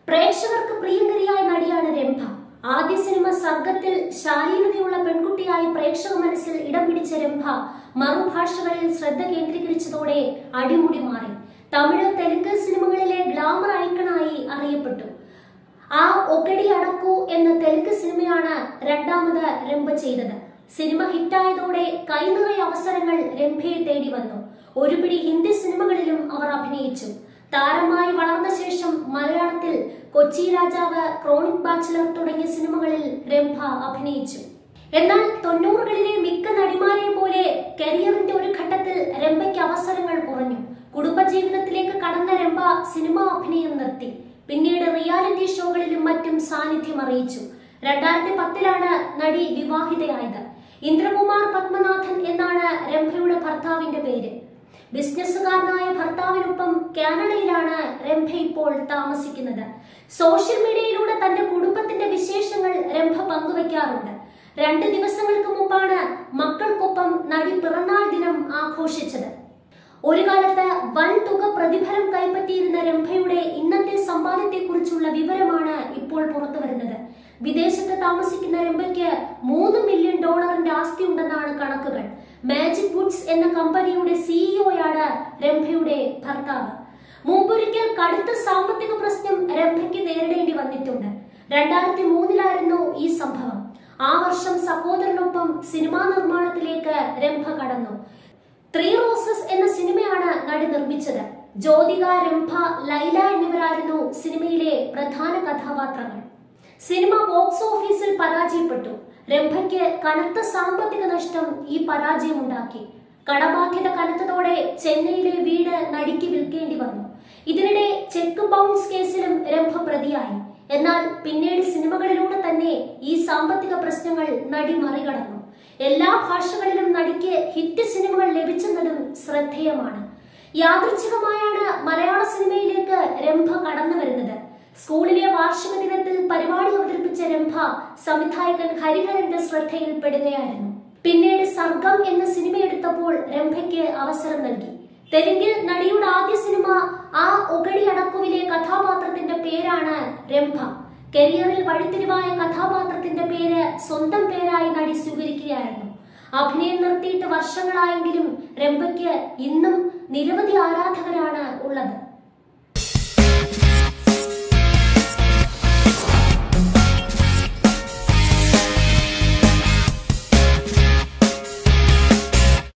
പ്രേക്ഷകർക്ക് പ്രിയങ്കരിയായ നടിയാണ് രംഭ ആദ്യ സിനിമ സർഗത്തിൽ ശാലീനതയുള്ള പെൺകുട്ടിയായി പ്രേക്ഷക മനസ്സിൽ ഇടം പിടിച്ച രംഭ മറുഭാഷകളിൽ ശ്രദ്ധ കേന്ദ്രീകരിച്ചതോടെ അടിമുടി മാറി തമിഴ് തെലുങ്ക് സിനിമകളിലെ ഗ്ലാമർ ഐക്കണായി അറിയപ്പെട്ടു ആ ഒകടി അടക്കു എന്ന തെലുങ്ക് സിനിമയാണ് രണ്ടാമത് രംഭ ചെയ്തത് സിനിമ ഹിറ്റായതോടെ കൈനിറയ അവസരങ്ങൾ രംഭയെ തേടി വന്നു ഒരു പിടി ഹിന്ദി സിനിമകളിലും അവർ അഭിനയിച്ചു താരമായി വളർന്ന ശേഷം മലയാളത്തിൽ കൊച്ചി രാജാവ് ക്രോണിക് ബാച്ചിലർ തുടങ്ങിയ സിനിമകളിൽ രംഭ അഭിനയിച്ചു എന്നാൽ തൊണ്ണൂറുകളിലെ മിക്ക നടിമാരെ പോലെ കരിയറിന്റെ ഒരു ഘട്ടത്തിൽ രംഭയ്ക്ക് അവസരങ്ങൾ കുറഞ്ഞു കുടുംബജീവിതത്തിലേക്ക് കടന്ന രംഭ സിനിമാ അഭിനയം നിർത്തി പിന്നീട് റിയാലിറ്റി ഷോകളിലും മറ്റും സാന്നിധ്യം അറിയിച്ചു രണ്ടായിരത്തി പത്തിലാണ് നടി വിവാഹിതയായത് ഇന്ദ്രകുമാർ പത്മനാഥൻ എന്നാണ് രംഭയുടെ ഭർത്താവിന്റെ പേര് ബിസിനസ്സുകാരനായ ഭർത്താവിനൊപ്പം കാനഡയിലാണ് രംഭ ഇപ്പോൾ താമസിക്കുന്നത് സോഷ്യൽ മീഡിയയിലൂടെ തന്റെ കുടുംബത്തിന്റെ വിശേഷങ്ങൾ രംഭ പങ്കുവയ്ക്കാറുണ്ട് രണ്ട് ദിവസങ്ങൾക്ക് മുമ്പാണ് മക്കൾക്കൊപ്പം നടി പിറന്നാൾ ദിനം ആഘോഷിച്ചത് ഒരു കാലത്ത് വൻ തുക പ്രതിഫലം കൈപ്പറ്റിയിരുന്ന രംഭയുടെ ഇന്നത്തെ സമ്പാദ്യത്തെക്കുറിച്ചുള്ള വിവരമാണ് ഇപ്പോൾ പുറത്തു വരുന്നത് വിദേശത്ത് താമസിക്കുന്ന രംഭയ്ക്ക് മൂന്ന് മില്യൺ ഡോളറിന്റെ ആസ്തി ഉണ്ടെന്നാണ് കണക്കുകൾ മാജിക് വുഡ്സ് എന്ന കമ്പനിയുടെ സിഇഒയാണ് രംഭയുടെ ഭർത്താവ് മുമ്പൊരിക്കൽ കടുത്ത സാമ്പത്തിക പ്രശ്നം രംഭയ്ക്ക് നേരിടേണ്ടി വന്നിട്ടുണ്ട് രണ്ടായിരത്തി മൂന്നിലായിരുന്നു ഈ സംഭവം ആ വർഷം സഹോദരനൊപ്പം സിനിമാ നിർമ്മാണത്തിലേക്ക് രംഭ കടന്നു ത്രീ റോസസ് എന്ന സിനിമയാണ് നടി നിർമ്മിച്ചത് ജ്യോതിക രംഭ ലൈല എന്നിവരായിരുന്നു സിനിമയിലെ പ്രധാന കഥാപാത്രങ്ങൾ സിനിമ ബോക്സ് ഓഫീസിൽ പരാജയപ്പെട്ടു രംഭയ്ക്ക് കനത്ത സാമ്പത്തിക നഷ്ടം ഈ പരാജയമുണ്ടാക്കി കടബാധ്യത കനത്തതോടെ ചെന്നൈയിലെ വീട് നടിക്ക് വിൽക്കേണ്ടി വന്നു ഇതിനിടെ ചെക്ക് ബൗൺസ് കേസിലും രംഭ പ്രതിയായി എന്നാൽ പിന്നീട് സിനിമകളിലൂടെ തന്നെ ഈ സാമ്പത്തിക പ്രശ്നങ്ങൾ നടി മറികടന്നു എല്ലാ ഭാഷകളിലും നടിക്ക് ഹിറ്റ് സിനിമകൾ ലഭിച്ചെന്നതും ശ്രദ്ധേയമാണ് യാദൃച്ഛികമായാണ് മലയാള സിനിമയിലേക്ക് രംഭ കടന്നു വരുന്നത് സ്കൂളിലെ വാർഷിക ദിനത്തിൽ പരിപാടി അവതരിപ്പിച്ച രംഭ സംവിധായകൻ ഹരിഹരന്റെ ശ്രദ്ധയിൽപ്പെടുകയായിരുന്നു പിന്നീട് സർഗം എന്ന സിനിമ എടുത്തപ്പോൾ രംഭയ്ക്ക് അവസരം നൽകി തെലുങ്കിൽ നടിയുടെ ആദ്യ സിനിമ ആ ഒഗടി അടക്കുവിലെ കഥാപാത്രത്തിന്റെ പേരാണ് രംഭ കരിയറിൽ വഴിത്തിരിവായ കഥാപാത്രത്തിന്റെ പേര് സ്വന്തം പേരായി നടി സ്വീകരിക്കുകയായിരുന്നു അഭിനയം നിർത്തിയിട്ട് വർഷങ്ങളായെങ്കിലും രംഭയ്ക്ക് ഇന്നും നിരവധി ആരാധകരാണ് ഉള്ളത്